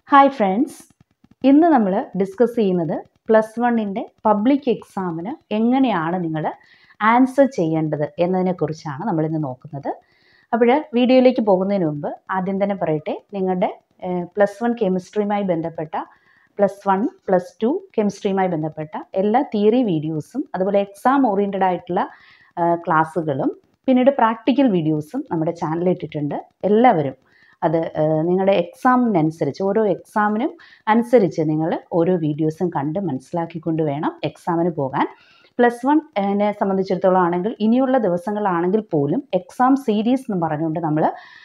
hi friends ഇന്ന് നമ്മൾ discuss ചെയ്യുന്നത് പ്ലസ് വണ്ണിൻ്റെ പബ്ലിക് എക്സാമിന് എങ്ങനെയാണ് നിങ്ങൾ ആൻസർ ചെയ്യേണ്ടത് എന്നതിനെക്കുറിച്ചാണ് നമ്മളിന്ന് നോക്കുന്നത് അപ്പോൾ വീഡിയോയിലേക്ക് പോകുന്നതിന് മുമ്പ് ആദ്യം തന്നെ പറയട്ടെ നിങ്ങളുടെ പ്ലസ് വൺ കെമിസ്ട്രിയുമായി ബന്ധപ്പെട്ട പ്ലസ് വൺ പ്ലസ് ടു കെമിസ്ട്രിയുമായി ബന്ധപ്പെട്ട എല്ലാ തിയറി വീഡിയോസും അതുപോലെ എക്സാം ഓറിയൻറ്റഡ് ആയിട്ടുള്ള ക്ലാസ്സുകളും പിന്നീട് പ്രാക്ടിക്കൽ വീഡിയോസും നമ്മുടെ ചാനലിൽ ഇട്ടിട്ടുണ്ട് എല്ലാവരും അത് നിങ്ങളുടെ എക്സാമിനനുസരിച്ച് ഓരോ എക്സാമിനും അനുസരിച്ച് നിങ്ങൾ ഓരോ വീഡിയോസും കണ്ട് മനസ്സിലാക്കിക്കൊണ്ട് വേണം എക്സാമിന് പോകാൻ പ്ലസ് വൺ എന്നെ സംബന്ധിച്ചിടത്തോളം ആണെങ്കിൽ ഇനിയുള്ള ദിവസങ്ങളാണെങ്കിൽ പോലും എക്സാം സീരീസ് എന്ന് പറഞ്ഞുകൊണ്ട് നമ്മൾ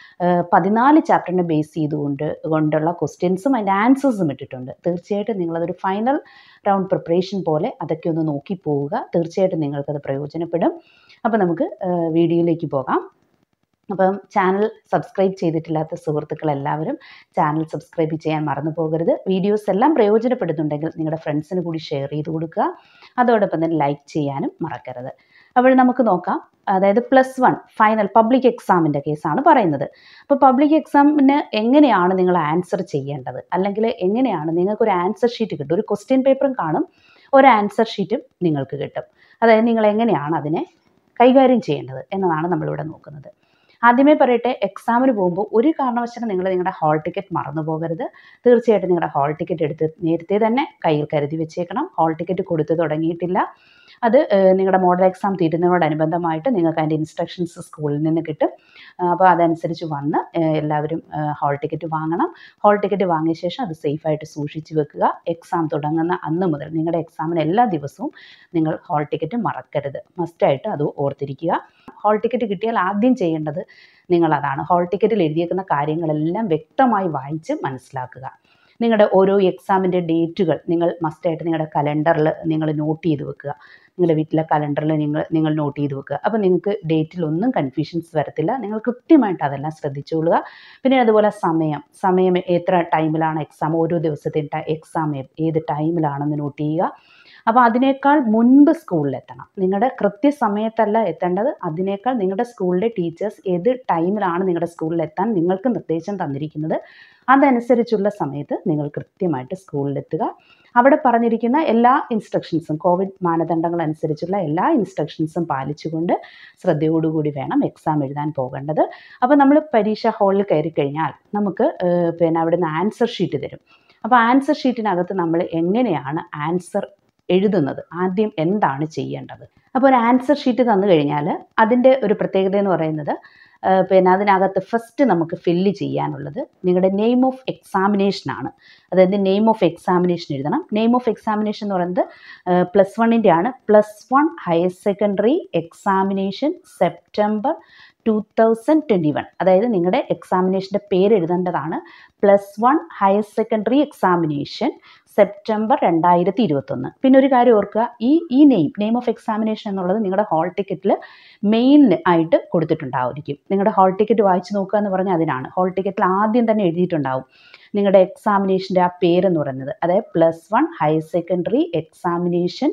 പതിനാല് ചാപ്റ്ററിനെ ബേസ് ചെയ്തുകൊണ്ട് കൊണ്ടുള്ള ക്വസ്റ്റ്യൻസും അതിൻ്റെ ആൻസേഴ്സും ഇട്ടിട്ടുണ്ട് തീർച്ചയായിട്ടും നിങ്ങളതൊരു ഫൈനൽ റൗണ്ട് പ്രിപ്പറേഷൻ പോലെ അതൊക്കെ ഒന്ന് നോക്കി പോവുക തീർച്ചയായിട്ടും നിങ്ങൾക്കത് പ്രയോജനപ്പെടും അപ്പോൾ നമുക്ക് വീഡിയോയിലേക്ക് പോകാം അപ്പം ചാനൽ സബ്സ്ക്രൈബ് ചെയ്തിട്ടില്ലാത്ത സുഹൃത്തുക്കൾ എല്ലാവരും ചാനൽ സബ്സ്ക്രൈബ് ചെയ്യാൻ മറന്നു പോകരുത് വീഡിയോസ് എല്ലാം പ്രയോജനപ്പെടുന്നുണ്ടെങ്കിൽ നിങ്ങളുടെ ഫ്രണ്ട്സിന് കൂടി ഷെയർ ചെയ്ത് കൊടുക്കുക അതോടൊപ്പം തന്നെ ലൈക്ക് ചെയ്യാനും മറക്കരുത് അപ്പോൾ നമുക്ക് നോക്കാം അതായത് പ്ലസ് വൺ ഫൈനൽ പബ്ലിക് എക്സാമിൻ്റെ കേസാണ് പറയുന്നത് അപ്പോൾ പബ്ലിക് എക്സാമിന് എങ്ങനെയാണ് നിങ്ങൾ ആൻസർ ചെയ്യേണ്ടത് അല്ലെങ്കിൽ എങ്ങനെയാണ് നിങ്ങൾക്കൊരു ആൻസർ ഷീറ്റ് കിട്ടും ഒരു ക്വസ്റ്റ്യൻ പേപ്പറും കാണും ഒരു ആൻസർ ഷീറ്റും നിങ്ങൾക്ക് കിട്ടും അതായത് നിങ്ങൾ എങ്ങനെയാണ് അതിനെ കൈകാര്യം ചെയ്യേണ്ടത് എന്നതാണ് നമ്മളിവിടെ നോക്കുന്നത് ആദ്യമേ പറയട്ടെ എക്സാമിന് പോകുമ്പോൾ ഒരു കാരണവശാലും നിങ്ങൾ നിങ്ങളുടെ ഹാൾ ടിക്കറ്റ് മറന്നു പോകരുത് തീർച്ചയായിട്ടും നിങ്ങളുടെ ഹാൾ ടിക്കറ്റ് എടുത്ത് നേരത്തെ തന്നെ കയ്യിൽ കരുതി വെച്ചേക്കണം ഹാൾ ടിക്കറ്റ് കൊടുത്തു തുടങ്ങിയിട്ടില്ല അത് നിങ്ങളുടെ മോഡൽ എക്സാം തീരുന്നതിനോടനുബന്ധമായിട്ട് നിങ്ങൾക്ക് അതിൻ്റെ ഇൻസ്ട്രക്ഷൻസ് സ്കൂളിൽ നിന്ന് കിട്ടും അപ്പോൾ അതനുസരിച്ച് വന്ന് എല്ലാവരും ഹാൾ ടിക്കറ്റ് വാങ്ങണം ഹാൾ ടിക്കറ്റ് വാങ്ങിയ ശേഷം അത് സേഫായിട്ട് സൂക്ഷിച്ച് വെക്കുക എക്സാം തുടങ്ങുന്ന അന്ന് മുതൽ നിങ്ങളുടെ എക്സാമിന് എല്ലാ ദിവസവും നിങ്ങൾ ഹാൾ ടിക്കറ്റ് മറക്കരുത് മസ്റ്റായിട്ട് അത് ഓർത്തിരിക്കുക ഹാൾ ടിക്കറ്റ് കിട്ടിയാൽ ആദ്യം ചെയ്യേണ്ടത് നിങ്ങളതാണ് ഹാൾ ടിക്കറ്റിൽ എഴുതിയേക്കുന്ന കാര്യങ്ങളെല്ലാം വ്യക്തമായി വായിച്ച് മനസ്സിലാക്കുക നിങ്ങളുടെ ഓരോ എക്സാമിൻ്റെ ഡേറ്റുകൾ നിങ്ങൾ മസ്റ്റായിട്ട് നിങ്ങളുടെ കലണ്ടറിൽ നിങ്ങൾ നോട്ട് ചെയ്ത് വെക്കുക നിങ്ങളുടെ വീട്ടിലെ കലണ്ടറിൽ നിങ്ങൾ നിങ്ങൾ നോട്ട് ചെയ്ത് വെക്കുക അപ്പോൾ നിങ്ങൾക്ക് ഡേറ്റിൽ ഒന്നും കൺഫ്യൂഷൻസ് വരത്തില്ല നിങ്ങൾ കൃത്യമായിട്ട് അതെല്ലാം ശ്രദ്ധിച്ചോളുക പിന്നെ അതുപോലെ സമയം സമയം എത്ര ടൈമിലാണ് എക്സാം ഓരോ ദിവസത്തെ എക്സാം ഏത് ടൈമിലാണെന്ന് നോട്ട് ചെയ്യുക അപ്പോൾ അതിനേക്കാൾ മുൻപ് സ്കൂളിലെത്തണം നിങ്ങളുടെ കൃത്യസമയത്തല്ല എത്തേണ്ടത് അതിനേക്കാൾ നിങ്ങളുടെ സ്കൂളിലെ ടീച്ചേഴ്സ് ഏത് ടൈമിലാണ് നിങ്ങളുടെ സ്കൂളിൽ എത്താൻ നിങ്ങൾക്ക് നിർദ്ദേശം തന്നിരിക്കുന്നത് അതനുസരിച്ചുള്ള സമയത്ത് നിങ്ങൾ കൃത്യമായിട്ട് സ്കൂളിലെത്തുക അവിടെ പറഞ്ഞിരിക്കുന്ന എല്ലാ ഇൻസ്ട്രക്ഷൻസും കോവിഡ് മാനദണ്ഡങ്ങൾ അനുസരിച്ചുള്ള എല്ലാ ഇൻസ്ട്രക്ഷൻസും പാലിച്ചുകൊണ്ട് ശ്രദ്ധയോടുകൂടി വേണം എക്സാം എഴുതാൻ പോകേണ്ടത് അപ്പോൾ നമ്മൾ പരീക്ഷാ ഹാളിൽ കയറി കഴിഞ്ഞാൽ നമുക്ക് പിന്നെ അവിടുന്ന് ആൻസർ ഷീറ്റ് തരും അപ്പോൾ ആൻസർ ഷീറ്റിനകത്ത് നമ്മൾ എങ്ങനെയാണ് ആൻസർ എഴുതുന്നത് ആദ്യം എന്താണ് ചെയ്യേണ്ടത് അപ്പോൾ ഒരു ആൻസർ ഷീറ്റ് തന്നു കഴിഞ്ഞാൽ അതിൻ്റെ ഒരു പ്രത്യേകത എന്ന് പറയുന്നത് പിന്നെ അതിനകത്ത് ഫസ്റ്റ് നമുക്ക് ഫില്ല് ചെയ്യാനുള്ളത് നിങ്ങളുടെ നെയിം ഓഫ് എക്സാമിനേഷനാണ് അതായത് നെയിം ഓഫ് എക്സാമിനേഷൻ എഴുതണം നെയിം ഓഫ് എക്സാമിനേഷൻ എന്ന് പറയുന്നത് പ്ലസ് വണ്ണിൻ്റെ ആണ് plus one higher secondary examination September two thousand twenty one അതായത് നിങ്ങളുടെ എക്സാമിനേഷൻ്റെ പേര് എഴുതേണ്ടതാണ് plus one higher secondary examination September രണ്ടായിരത്തി ഇരുപത്തൊന്ന് പിന്നെ ഒരു കാര്യം ഓർക്കുക ഈ ഈ നെയിം നെയിം ഓഫ് എക്സാമിനേഷൻ എന്നുള്ളത് നിങ്ങളുടെ ഹാൾ ടിക്കറ്റിൽ മെയിൻ ആയിട്ട് കൊടുത്തിട്ടുണ്ടാവുമായിരിക്കും നിങ്ങളുടെ ഹാൾ ടിക്കറ്റ് വായിച്ചു നോക്കുക എന്ന് പറഞ്ഞാൽ അതിനാണ് ഹാൾ ടിക്കറ്റിൽ ആദ്യം തന്നെ എഴുതിയിട്ടുണ്ടാവും നിങ്ങളുടെ എക്സാമിനേഷൻ്റെ ആ പേരെന്ന് പറയുന്നത് അതായത് plus one higher secondary examination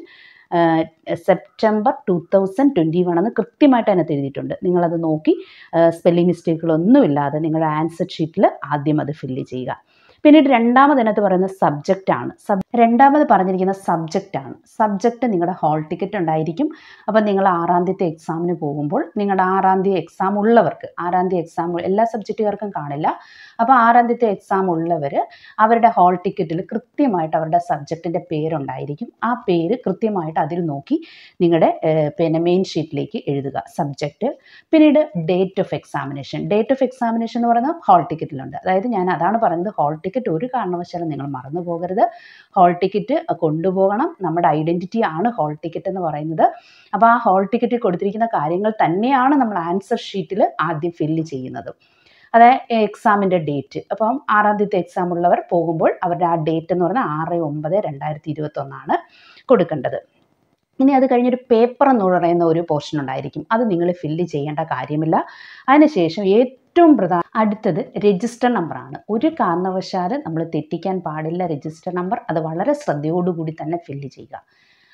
September two thousand twenty one എന്ന് കൃത്യമായിട്ട് അതിനകത്ത് എഴുതിയിട്ടുണ്ട് നിങ്ങളത് നോക്കി സ്പെല്ലിംഗ് മിസ്റ്റേക്കുകളൊന്നുമില്ലാതെ നിങ്ങളുടെ ആൻസർ ഷീറ്റിൽ ആദ്യം അത് ഫില്ല് ചെയ്യുക പിന്നീട് രണ്ടാമത് അതിനകത്ത് പറയുന്ന സബ്ജക്റ്റ് ആണ് സബ് രണ്ടാമത് പറഞ്ഞിരിക്കുന്ന സബ്ജക്റ്റ് ആണ് സബ്ജക്റ്റ് നിങ്ങളുടെ ഹാൾ ടിക്കറ്റ് ഉണ്ടായിരിക്കും അപ്പം നിങ്ങൾ ആറാം തീയതി എക്സാമിന് പോകുമ്പോൾ നിങ്ങളുടെ ആറാം തീയതി എക്സാം ഉള്ളവർക്ക് ആറാം തീയതി എക്സാം എല്ലാ സബ്ജക്റ്റുകാർക്കും കാണില്ല അപ്പോൾ ആറാം തീയതി എക്സാം ഉള്ളവർ അവരുടെ ഹാൾ ടിക്കറ്റിൽ കൃത്യമായിട്ട് അവരുടെ സബ്ജക്റ്റിൻ്റെ പേരുണ്ടായിരിക്കും ആ പേര് കൃത്യമായിട്ട് അതിൽ നോക്കി നിങ്ങളുടെ പിന്നെ മെയിൻ ഷീറ്റിലേക്ക് എഴുതുക സബ്ജക്റ്റ് പിന്നീട് date of examination date of examination എന്ന് പറയുന്നത് ഹാൾ ടിക്കറ്റിലുണ്ട് അതായത് ഞാൻ അതാണ് പറയുന്നത് ഹാൾ ടിക്കറ്റ് ഒരു കാരണവശാലും നിങ്ങൾ മറന്നു പോകരുത് ഹാൾ ടിക്കറ്റ് കൊണ്ടുപോകണം നമ്മുടെ ഐഡൻറ്റിറ്റി ആണ് ഹാൾ ടിക്കറ്റ് എന്ന് പറയുന്നത് അപ്പോൾ ആ ഹാൾ ടിക്കറ്റിൽ കൊടുത്തിരിക്കുന്ന കാര്യങ്ങൾ തന്നെയാണ് നമ്മൾ ആൻസർ ഷീറ്റിൽ ആദ്യം ഫില്ല് ചെയ്യുന്നത് അതായത് എക്സാമിൻ്റെ ഡേറ്റ് അപ്പം ആറാം തീയതി എക്സാം ഉള്ളവർ പോകുമ്പോൾ അവരുടെ ആ ഡേറ്റ് എന്ന് പറഞ്ഞാൽ ആറ് ഒമ്പത് രണ്ടായിരത്തി ഇരുപത്തൊന്നാണ് കൊടുക്കേണ്ടത് ഇനി അത് കഴിഞ്ഞൊരു പേപ്പർ എന്ന് പറയുന്ന ഒരു പോർഷൻ ഉണ്ടായിരിക്കും അത് നിങ്ങൾ ഫില്ല് ചെയ്യേണ്ട കാര്യമില്ല അതിനുശേഷം ഏറ്റവും പ്രധാന അടുത്തത് രജിസ്റ്റർ നമ്പറാണ് ഒരു കാരണവശാലും നമ്മൾ തെറ്റിക്കാൻ പാടില്ല രജിസ്റ്റർ നമ്പർ അത് വളരെ ശ്രദ്ധയോടുകൂടി തന്നെ ഫില്ല് ചെയ്യുക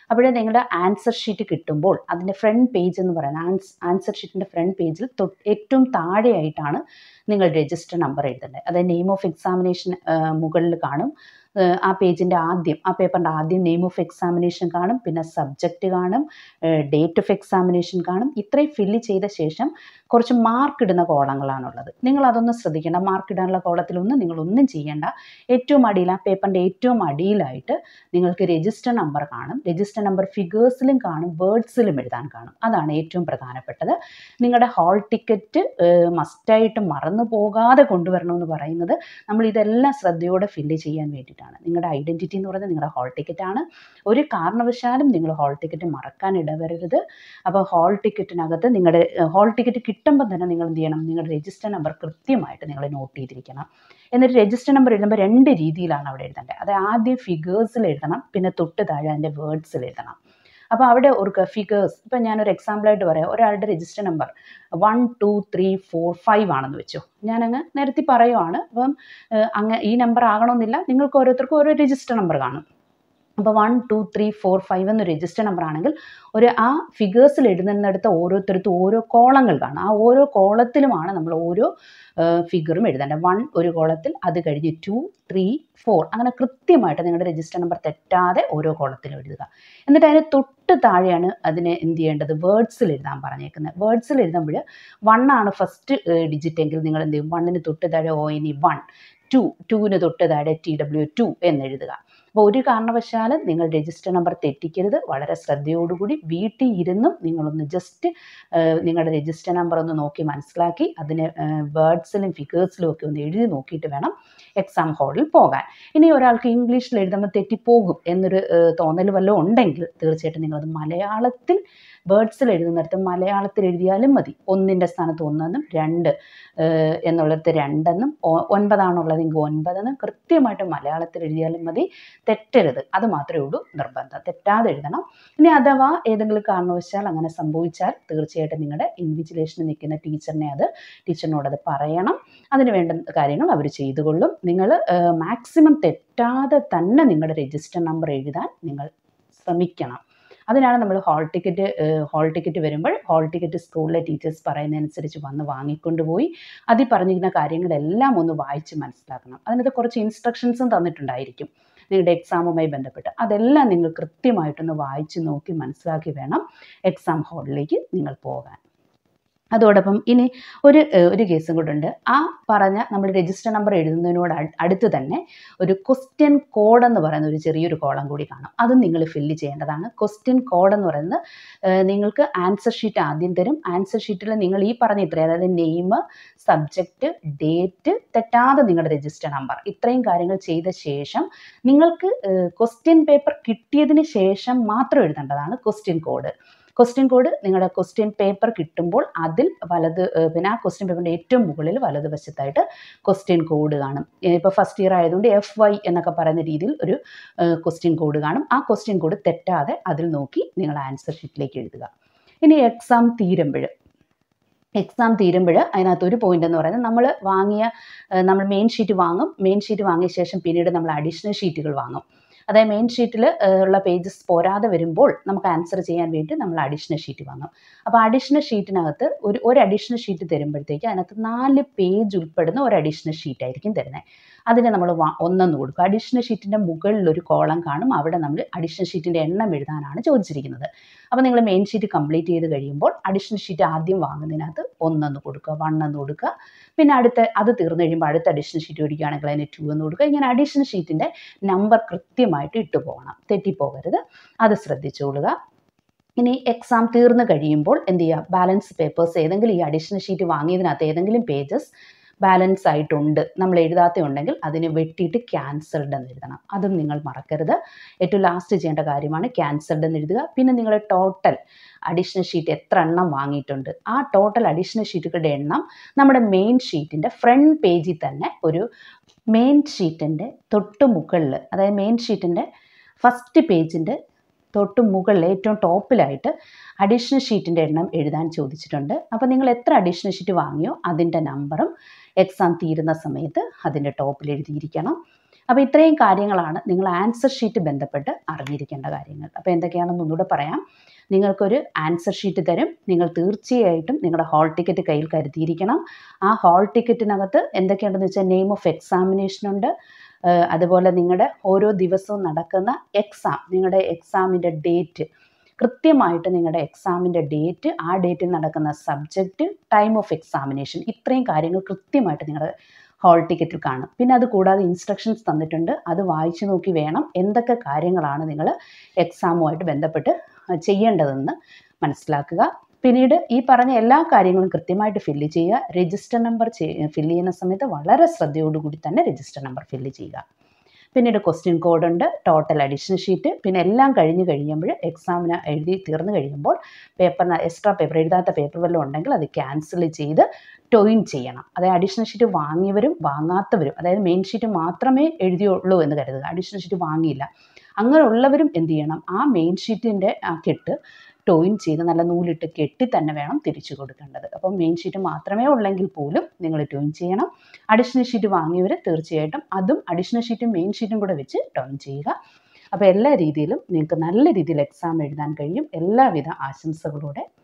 അവിടെ നിങ്ങളുടെ ആൻസർ ഷീറ്റ് കിട്ടുമ്പോൾ അതിൻ്റെ ഫ്രണ്ട് പേജ് എന്ന് പറയുന്നത് ആൻസ് ആൻസർ ഷീറ്റിൻ്റെ ഫ്രണ്ട് പേജിൽ തൊട്ട് ഏറ്റവും താഴെയായിട്ടാണ് നിങ്ങൾ രജിസ്റ്റർ നമ്പർ എഴുതേണ്ടത് അതായത് നെയിം ഓഫ് എക്സാമിനേഷൻ മുകളിൽ കാണും ഏഹ് ആ പേജിൻ്റെ ആദ്യം ആ പേപ്പറിൻ്റെ ആദ്യം നെയിം ഓഫ് എക്സാമിനേഷൻ കാണും പിന്നെ സബ്ജക്റ്റ് കാണും ഡേറ്റ് ഓഫ് എക്സാമിനേഷൻ കാണും ഇത്രയും ഫില്ല് ചെയ്ത ശേഷം കുറച്ച് മാർക്ക് ഇടുന്ന കോളങ്ങളാണുള്ളത് നിങ്ങൾ അതൊന്നും ശ്രദ്ധിക്കേണ്ട മാർക്ക് ഇടാനുള്ള കോളത്തിലൊന്നും നിങ്ങളൊന്നും ചെയ്യേണ്ട ഏറ്റവും അടിയിൽ ആ പേപ്പറിൻ്റെ ഏറ്റവും അടിയിലായിട്ട് നിങ്ങൾക്ക് രജിസ്റ്റർ നമ്പർ കാണും രജിസ്റ്റർ നമ്പർ ഫിഗേഴ്സിലും കാണും വേർഡ്സിലും എഴുതാൻ കാണും അതാണ് ഏറ്റവും പ്രധാനപ്പെട്ടത് നിങ്ങളുടെ ഹാൾ ടിക്കറ്റ് മസ്റ്റായിട്ട് മറന്നു പോകാതെ കൊണ്ടുവരണമെന്ന് പറയുന്നത് നമ്മൾ ഇതെല്ലാം ശ്രദ്ധയോടെ ഫില്ല് ചെയ്യാൻ വേണ്ടിയിട്ടാണ് നിങ്ങളുടെ ഐഡൻറ്റിറ്റി എന്ന് പറയുന്നത് നിങ്ങളുടെ ഹാൾ ടിക്കറ്റാണ് ഒരു കാരണവശാലും നിങ്ങൾ ഹാൾ ടിക്കറ്റ് മറക്കാൻ ഇടവരരുത് അപ്പോൾ ഹാൾ ടിക്കറ്റിനകത്ത് നിങ്ങളുടെ ഹാൾ ടിക്കറ്റ് കിട്ടുമ്പോൾ തന്നെ നിങ്ങൾ എന്ത് ചെയ്യണം നിങ്ങളുടെ രജിസ്റ്റർ നമ്പർ കൃത്യമായിട്ട് നിങ്ങൾ നോട്ട് ചെയ്തിരിക്കണം എന്നിട്ട് രജിസ്റ്റർ നമ്പർ എഴുതുമ്പോൾ രണ്ട് രീതിയിലാണ് അവിടെ എഴുതേണ്ടത് അത് ആദ്യം ഫിഗേഴ്സിൽ എഴുതണം പിന്നെ തൊട്ട് താഴെ അതിൻ്റെ വേർഡ്സിൽ എഴുതണം അപ്പോൾ അവിടെ ഓർക്കുക ഫിഗേഴ്സ് ഇപ്പം ഞാനൊരു എക്സാമ്പിളായിട്ട് പറയാം ഒരാളുടെ register number one two three four five ആണെന്ന് വെച്ചു ഞാനങ്ങ് നിരത്തി പറയുവാണ് അപ്പം ഏഹ്, അങ്ങ് ഈ നമ്പർ ആകണമെന്നില്ല നിങ്ങൾക്ക് ഓരോരുത്തർക്കും ഓരോ രജിസ്റ്റർ നമ്പർ കാണും അപ്പോൾ one two three four five എന്ന രജിസ്റ്റർ നമ്പർ ആണെങ്കിൽ ഒരു ആ ഫിഗേഴ്സിൽ എഴുതുന്നിടത്ത് ഓരോരുത്തർക്കും ഓരോ കോളങ്ങൾ കാണും ആ ഓരോ കോളത്തിലുമാണ് നമ്മൾ ഓരോ ഫിഗറും എഴുതേണ്ടത് വൺ ഒരു കോളത്തിൽ അത് കഴിഞ്ഞ് ടു ത്രീ ഫോർ അങ്ങനെ കൃത്യമായിട്ട് നിങ്ങളുടെ രജിസ്റ്റർ നമ്പർ തെറ്റാതെ ഓരോ കോളത്തിലും എഴുതുക എന്നിട്ട് അതിന് തൊട്ട് താഴെയാണ് അതിനെ എന്ത് ചെയ്യേണ്ടത് വേർഡ്സിൽ എഴുതാൻ പറഞ്ഞേക്കുന്നത് വേർഡ്സിൽ എഴുതുമ്പോൾ വൺ ആണ് ഫസ്റ്റ് ഡിജിറ്റ് എങ്കിൽ നിങ്ങൾ എന്ത് ചെയ്യും വണ്ണിന് തൊട്ട് താഴെ ഓ ഇനി വൺ ടു ടുവിന് തൊട്ട് താഴെ ടി ഡബ്ല്യു ടു എന്നെഴുതുക അപ്പോൾ ഒരു കാരണവശാലും നിങ്ങൾ രജിസ്റ്റർ നമ്പർ തെറ്റിക്കരുത് വളരെ ശ്രദ്ധയോടുകൂടി വീട്ടിൽ ഇരുന്നും നിങ്ങളൊന്ന് ജസ്റ്റ് നിങ്ങളുടെ രജിസ്റ്റർ നമ്പർ ഒന്ന് നോക്കി മനസ്സിലാക്കി അതിനെ വേർഡ്സിലും ഫിഗേഴ്സിലും ഒക്കെ ഒന്ന് എഴുതി നോക്കിയിട്ട് വേണം എക്സാം ഹാളിൽ പോകാൻ ഇനി ഒരാൾക്ക് ഇംഗ്ലീഷിൽ എഴുതുമ്പോൾ തെറ്റിപ്പോകും എന്നൊരു ഏഹ്, തോന്നൽ വല്ലതും ഉണ്ടെങ്കിൽ തീർച്ചയായിട്ടും നിങ്ങളത് മലയാളത്തിൽ വേർഡ്സിൽ എഴുതുന്നിടത്ത് മലയാളത്തിൽ എഴുതിയാലും മതി ഒന്നിൻ്റെ സ്ഥാനത്ത് ഒന്നെന്നും രണ്ട് ഏഹ്, എന്നുള്ളിടത്ത് രണ്ടെന്നും ഒ- ഒൻപതാണുള്ളതെങ്കിൽ ഒൻപതെന്നും കൃത്യമായിട്ട് മലയാളത്തിൽ എഴുതിയാലും മതി തെറ്റരുത് അത് മാത്രമേ ഉള്ളൂ നിർബന്ധം തെറ്റാതെ എഴുതണം ഇനി അഥവാ ഏതെങ്കിലും കാരണവശാൽ അങ്ങനെ സംഭവിച്ചാൽ തീർച്ചയായിട്ടും നിങ്ങളുടെ ഇൻവിജിലേഷനിൽ നിൽക്കുന്ന ടീച്ചറിനെ അത് ടീച്ചറിനോട് അത് പറയണം അതിന് വേണ്ട കാര്യങ്ങൾ അവർ ചെയ്തുകൊള്ളും നിങ്ങൾ മാക്സിമം തെറ്റാതെ തന്നെ നിങ്ങളുടെ രജിസ്റ്റർ നമ്പർ എഴുതാൻ നിങ്ങൾ ശ്രമിക്കണം അതിനാണ് നമ്മൾ ഹാൾ ടിക്കറ്റ് ഹാൾ ടിക്കറ്റ് വരുമ്പോൾ ഹാൾ ടിക്കറ്റ് സ്കൂളിലെ ടീച്ചേഴ്സ് പറയുന്നതനുസരിച്ച് വന്ന് വാങ്ങിക്കൊണ്ടുപോയി അതിൽ പറഞ്ഞിരിക്കുന്ന കാര്യങ്ങളെല്ലാം ഒന്ന് വായിച്ച് മനസ്സിലാക്കണം അതിനകത്ത് കുറച്ച് ഇൻസ്ട്രക്ഷൻസും തന്നിട്ടുണ്ടായിരിക്കും നിങ്ങളുടെ എക്സാമുമായി ബന്ധപ്പെട്ട് അതെല്ലാം നിങ്ങൾ കൃത്യമായിട്ടൊന്ന് വായിച്ച് നോക്കി മനസ്സിലാക്കി വേണം എക്സാം ഹാളിലേക്ക് നിങ്ങൾ പോകാൻ അതോടൊപ്പം ഇനി ഒരു ഏഹ്, ഒരു കേസും കൂടെ ഉണ്ട് ആ പറഞ്ഞ നമ്മൾ രജിസ്റ്റർ നമ്പർ എഴുതുന്നതിനോട് അട്- അടുത്ത് തന്നെ ഒരു ക്വസ്റ്റ്യൻ കോഡ് എന്ന് പറയുന്ന ഒരു ചെറിയൊരു കോളം കൂടി കാണും അതും നിങ്ങൾ ഫില്ല് ചെയ്യേണ്ടതാണ് ക്വസ്റ്റ്യൻ കോഡ് എന്ന് പറയുന്നത് ഏഹ്, നിങ്ങൾക്ക് ആൻസർ ഷീറ്റ് ആദ്യം തരും ആൻസർ ഷീറ്റിൽ നിങ്ങൾ ഈ പറഞ്ഞ ഇത്രയും അതായത് നെയിം സബ്ജക്റ്റ് ഡേറ്റ് തെറ്റാതെ നിങ്ങളുടെ രജിസ്റ്റർ നമ്പർ ഇത്രയും കാര്യങ്ങൾ ചെയ്ത ശേഷം നിങ്ങൾക്ക് ക്വസ്റ്റ്യൻ പേപ്പർ കിട്ടിയതിന് ശേഷം മാത്രം എഴുതേണ്ടതാണ് ക്വസ്റ്റ്യൻ കോഡ് ക്വസ്റ്റ്യൻ കോഡ് നിങ്ങളുടെ ക്വസ്റ്റ്യൻ പേപ്പർ കിട്ടുമ്പോൾ അതിൽ വലത് ഏഹ് പിന്നെ ആ ക്വസ്റ്റ്യൻ പേപ്പറിൻ്റെ ഏറ്റവും മുകളിൽ വലതുവശത്തായിട്ട് ക്വസ്റ്റ്യൻ കോഡ് കാണും ഇപ്പോൾ ഫസ്റ്റ് ഇയർ ആയതുകൊണ്ട് എഫ് വൈ എന്നൊക്കെ പറയുന്ന രീതിയിൽ ഒരു ക്വസ്റ്റ്യൻ കോഡ് കാണും ആ ക്വസ്റ്റ്യൻ കോഡ് തെറ്റാതെ അതിൽ നോക്കി നിങ്ങൾ ആൻസർ ഷീറ്റിലേക്ക് എഴുതുക ഇനി എക്സാം തീരുമ്പോൾ എക്സാം തീരുമ്പോൾ അതിനകത്ത് ഒരു പോയിന്റ് എന്ന് പറയുന്നത് നമ്മൾ വാങ്ങിയ ഏഹ് നമ്മൾ മെയിൻ ഷീറ്റ് വാങ്ങും മെയിൻ ഷീറ്റ് വാങ്ങിയ ശേഷം പിന്നീട് നമ്മൾ അഡീഷണൽ ഷീറ്റുകൾ വാങ്ങും അതായത് മെയിൻ ഷീറ്റിൽ ഉള്ള പേജസ് പോരാതെ വരുമ്പോൾ നമുക്ക് ആൻസർ ചെയ്യാൻ വേണ്ടി നമ്മൾ അഡീഷണൽ ഷീറ്റ് വാങ്ങും അപ്പോൾ അഡീഷണൽ ഷീറ്റിനകത്ത് ഒരു ഒരു അഡീഷണൽ ഷീറ്റ് തരുമ്പോഴത്തേക്ക് അതിനകത്ത് നാല് പേജ് ഉൾപ്പെടുന്ന ഒരു അഡീഷണൽ ഷീറ്റ് ആയിരിക്കും തരുന്നത് അതിന് നമ്മൾ ഒന്നെന്ന് കൊടുക്കും അഡീഷണൽ ഷീറ്റിൻ്റെ മുകളിൽ ഒരു കോളം കാണും അവിടെ നമ്മൾ അഡീഷണൽ ഷീറ്റിൻ്റെ എണ്ണം എഴുതാനാണ് ചോദിച്ചിരിക്കുന്നത് അപ്പോൾ നിങ്ങൾ മെയിൻ ഷീറ്റ് കംപ്ലീറ്റ് ചെയ്ത് കഴിയുമ്പോൾ അഡീഷണൽ ഷീറ്റ് ആദ്യം വാങ്ങുന്നതിനകത്ത് ഒന്നെന്ന് കൊടുക്കുക വൺ എന്ന് കൊടുക്കുക പിന്നെ അടുത്ത അത് തീർന്നു കഴിയുമ്പോൾ അടുത്ത അഡീഷണൽ ഷീറ്റ് മേടിക്കുകയാണെങ്കിൽ അതിന് ടു എന്ന് കൊടുക്കുക ഇങ്ങനെ അഡീഷണൽ ഷീറ്റിൻ്റെ നമ്പർ കൃത്യമായിട്ട് ഇട്ടു പോകണം തെറ്റിപ്പോകരുത് അത് ശ്രദ്ധിച്ചോളുക ഇനി എക്സാം തീർന്നു കഴിയുമ്പോൾ എന്ത് ചെയ്യുക ബാലൻസ് പേപ്പേഴ്സ് ഏതെങ്കിലും ഈ അഡീഷണൽ ഷീറ്റ് വാങ്ങിയതിനകത്ത് ഏതെങ്കിലും പേജസ് ബാലൻസ് ആയിട്ടുണ്ട് നമ്മൾ എഴുതാത്ത ഉണ്ടെങ്കിൽ അതിന് വെട്ടിയിട്ട് ക്യാൻസൽഡ് എന്ന് എഴുതണം അതും നിങ്ങൾ മറക്കരുത് ഏറ്റവും ലാസ്റ്റ് ചെയ്യേണ്ട കാര്യമാണ് ക്യാൻസൽഡ് എന്ന് എഴുതുക പിന്നെ നിങ്ങൾ ടോട്ടൽ അഡീഷണൽ ഷീറ്റ് എത്ര എണ്ണം വാങ്ങിയിട്ടുണ്ട് ആ ടോട്ടൽ അഡീഷണൽ ഷീറ്റുകളുടെ എണ്ണം നമ്മുടെ മെയിൻ ഷീറ്റിൻ്റെ ഫ്രണ്ട് പേജിൽ തന്നെ ഒരു മെയിൻ ഷീറ്റിൻ്റെ തൊട്ട് മുകളിൽ അതായത് മെയിൻ ഷീറ്റിൻ്റെ ഫസ്റ്റ് പേജിൻ്റെ തൊട്ട് മുകളിൽ ഏറ്റവും ടോപ്പിലായിട്ട് അഡീഷണൽ ഷീറ്റിൻ്റെ എണ്ണം എഴുതാൻ ചോദിച്ചിട്ടുണ്ട് അപ്പോൾ നിങ്ങൾ എത്ര അഡീഷണൽ ഷീറ്റ് വാങ്ങിയോ അതിൻ്റെ നമ്പറും എക്സാം തീരുന്ന സമയത്ത് അതിൻ്റെ ടോപ്പിൽ എഴുതിയിരിക്കണം അപ്പോൾ ഇത്രയും കാര്യങ്ങളാണ് നിങ്ങൾ ആൻസർ ഷീറ്റ് ബന്ധപ്പെട്ട് അറിഞ്ഞിരിക്കേണ്ട കാര്യങ്ങൾ അപ്പോൾ എന്തൊക്കെയാണെന്ന് ഒന്നുകൂടെ പറയാം നിങ്ങൾക്കൊരു ആൻസർ ഷീറ്റ് തരും നിങ്ങൾ തീർച്ചയായിട്ടും നിങ്ങളുടെ ഹാൾ ടിക്കറ്റ് കയ്യിൽ കരുതിയിരിക്കണം ആ ഹാൾ ടിക്കറ്റിനകത്ത് എന്തൊക്കെയുണ്ടെന്ന് വെച്ചാൽ നെയിം ഓഫ് എക്സാമിനേഷൻ ഉണ്ട് ഏഹ് അതുപോലെ നിങ്ങളുടെ ഓരോ ദിവസവും നടക്കുന്ന എക്സാം നിങ്ങളുടെ എക്സാമിൻ്റെ ഡേറ്റ് കൃത്യമായിട്ട് നിങ്ങളുടെ എക്സാമിൻ്റെ ഡേറ്റ് ആ ഡേറ്റിൽ നടക്കുന്ന സബ്ജക്റ്റ് ടൈം ഓഫ് എക്സാമിനേഷൻ ഇത്രയും കാര്യങ്ങൾ കൃത്യമായിട്ട് നിങ്ങളുടെ ഹാൾ ടിക്കറ്റിൽ കാണും പിന്നെ അത് കൂടാതെ ഇൻസ്ട്രക്ഷൻസ് തന്നിട്ടുണ്ട് അത് വായിച്ചു നോക്കി വേണം എന്തൊക്കെ കാര്യങ്ങളാണ് നിങ്ങൾ എക്സാമുമായിട്ട് ബന്ധപ്പെട്ട് ചെയ്യേണ്ടതെന്ന് മനസ്സിലാക്കുക പിന്നീട് ഈ പറഞ്ഞ എല്ലാ കാര്യങ്ങളും കൃത്യമായിട്ട് ഫില്ല് ചെയ്യുക രജിസ്റ്റർ നമ്പർ ഫില്ല് ചെയ്യുന്ന സമയത്ത് വളരെ ശ്രദ്ധയോടുകൂടി തന്നെ രജിസ്റ്റർ നമ്പർ ഫില്ല് ചെയ്യുക പിന്നീട് ക്വസ്റ്റ്യൻ കോഡ് ഉണ്ട് ടോട്ടൽ അഡീഷൻ ഷീറ്റ് പിന്നെ എല്ലാം കഴിഞ്ഞ് കഴിയുമ്പോൾ എക്സാമിന് എഴുതി തീർന്നു കഴിയുമ്പോൾ പേപ്പറിന് എക്സ്ട്രാ പേപ്പർ എഴുതാത്ത പേപ്പർ വല്ലതും ഉണ്ടെങ്കിൽ അത് ക്യാൻസൽ ചെയ്ത് ടോയിൻ ചെയ്യണം അതായത് അഡീഷണൽ ഷീറ്റ് വാങ്ങിയവരും വാങ്ങാത്തവരും അതായത് മെയിൻ ഷീറ്റ് മാത്രമേ എഴുതിയുള്ളൂ എന്ന് കരുതുക അഡീഷണൽ ഷീറ്റ് വാങ്ങിയില്ല അങ്ങനെയുള്ളവരും എന്ത് ചെയ്യണം ആ മെയിൻ ഷീറ്റിൻ്റെ ആ കെട്ട് ടോയിൻ ചെയ്ത് നല്ല നൂലിട്ട് കെട്ടി തന്നെ വേണം തിരിച്ചു കൊടുക്കേണ്ടത് അപ്പം മെയിൻ ഷീറ്റ് മാത്രമേ ഉള്ളെങ്കിൽ പോലും നിങ്ങൾ ടോയിൻ ചെയ്യണം അഡീഷണൽ ഷീറ്റ് വാങ്ങിയവർ തീർച്ചയായിട്ടും അതും അഡീഷണൽ ഷീറ്റും മെയിൻ ഷീറ്റും കൂടെ വെച്ച് ടോയിൻ ചെയ്യുക അപ്പോൾ എല്ലാ രീതിയിലും നിങ്ങൾക്ക് നല്ല രീതിയിൽ എക്സാം എഴുതാൻ കഴിയും എല്ലാവിധ ആശംസകളോടെ